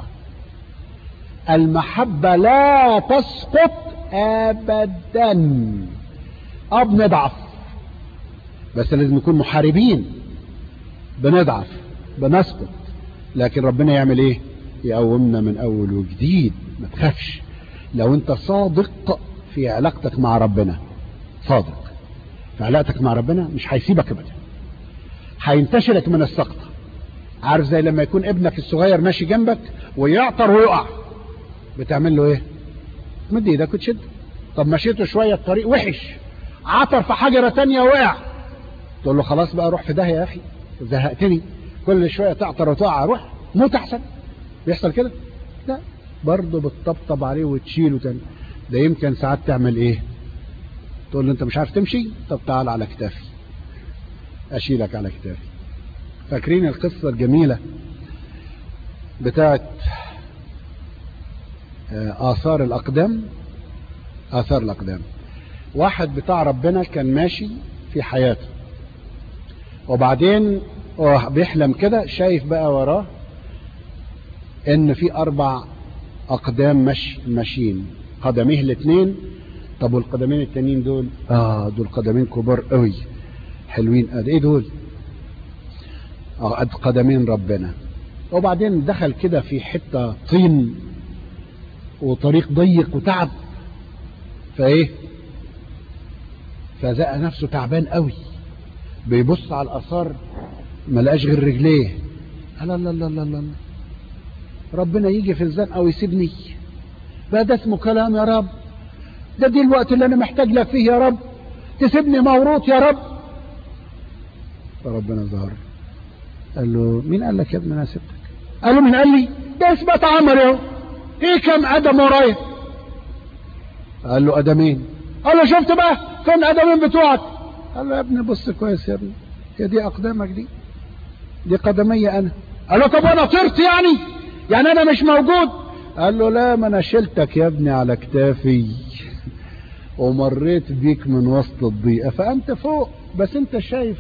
المحبة لا تسقط أبدا أه بنضعف بس لازم نكون محاربين بنضعف بنسقط لكن ربنا يعمل ايه يقومنا من اول وجديد ما تخافش لو انت صادق في علاقتك مع ربنا صادق في علاقتك مع ربنا مش هيسيبك ابدا هينتشلك من السقطة عارف زي لما يكون ابنك الصغير ماشي جنبك ويعطر ويقع بتعمل له ايه تمد ايدك وتشد طب مشيته شوية الطريق وحش عطر في حجرة تانية وقع تقول له خلاص بقى روح في داهية يا اخي زهقتني كل شوية تعطر وتقع روح موت احسن بيحصل كده لا برضه بتطبطب عليه وتشيله تاني ده يمكن ساعات تعمل ايه تقول له انت مش عارف تمشي طب تعال على كتافي اشيلك على كتافي فاكرين القصة الجميلة بتاعت آثار الأقدام آثار الأقدام واحد بتاع ربنا كان ماشي في حياته وبعدين بيحلم كده شايف بقى وراه ان في اربع اقدام مش ماشيين قدميه الاثنين طب والقدمين التانيين دول اه دول قدمين كبار قوي حلوين قد ايه دول اه قد قدمين ربنا وبعدين دخل كده في حته طين وطريق ضيق وتعب فايه فزق نفسه تعبان قوي بيبص على الاثار ما لقاش غير رجليه لا لا لا لا لا ربنا يجي في الزنقه ويسيبني بقى ده اسمه كلام يا رب ده دي الوقت اللي انا محتاج لك فيه يا رب تسيبني موروث يا رب فربنا ظهر قال له مين قال لك يا ابني انا سبتك قال له مين قال لي ده اثبت عمل اهو ايه كم ادم ورايا قال له ادمين قال له شفت بقى فين ادمين بتوعك قال له يا ابني بص كويس يا ابني هي دي اقدامك دي دي قدمي انا قال له طب انا طرت يعني يعني انا مش موجود قال له لا ما انا شلتك يا ابني على كتافي ومريت بيك من وسط الضيقه فانت فوق بس انت شايف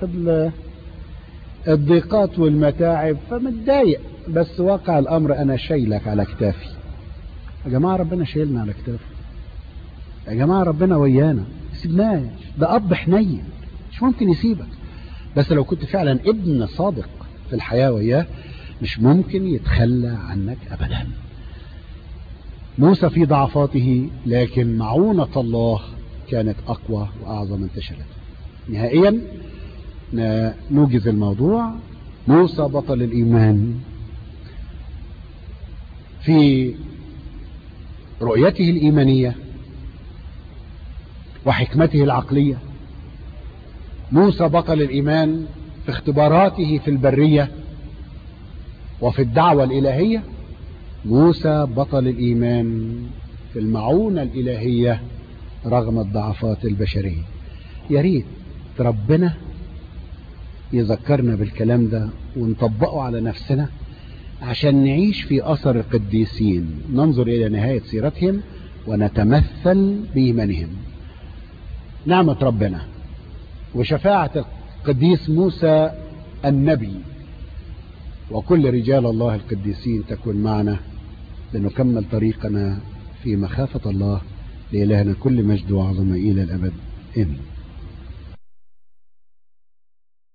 الضيقات والمتاعب فمتضايق بس واقع الامر انا شايلك على كتافي يا جماعه ربنا شايلنا على كتافه يا جماعه ربنا ويانا سيبناش ده اب حنين مش ممكن يسيبك بس لو كنت فعلا ابن صادق في الحياه وياه مش ممكن يتخلى عنك ابدا موسى في ضعفاته لكن معونة الله كانت أقوى وأعظم انتشرت نهائيا نوجز الموضوع موسى بطل الإيمان في رؤيته الإيمانية وحكمته العقلية موسى بطل الإيمان في اختباراته في البرية وفي الدعوة الإلهية موسى بطل الإيمان في المعونة الإلهية رغم الضعفات البشرية يا ريت ربنا يذكرنا بالكلام ده ونطبقه على نفسنا عشان نعيش في أثر القديسين ننظر إلى نهاية سيرتهم ونتمثل بإيمانهم نعمة ربنا وشفاعة القديس موسى النبي وكل رجال الله القديسين تكون معنا لنكمل طريقنا في مخافة الله لإلهنا كل مجد وعظمة إلى الأبد آمين